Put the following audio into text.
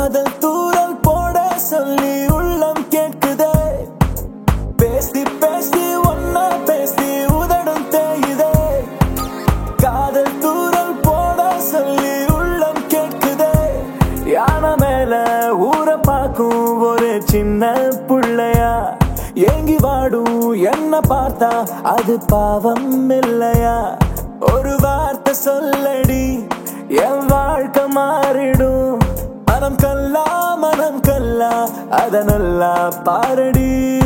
காதல் தூரல் போட சொல்லி உள்ளம் கேட்குதே பேசி பேசி ஒன்னா பேசி உதடும் தேயுதே காதல் தூரல் போட சொல்லி உள்ளம் கேட்குதே யானை மேல ஊற பார்க்கும் ஒரு சின்ன புள்ளையா ஏங்கி வாடும் என்ன பார்த்தா அது பாவம் இல்லையா ஒரு வார்த்தை சொல்லடி என் வாழ்க்கை மாறிடும் மனம் கல்லா மனம் கல்லா அத நல்லா பாரடி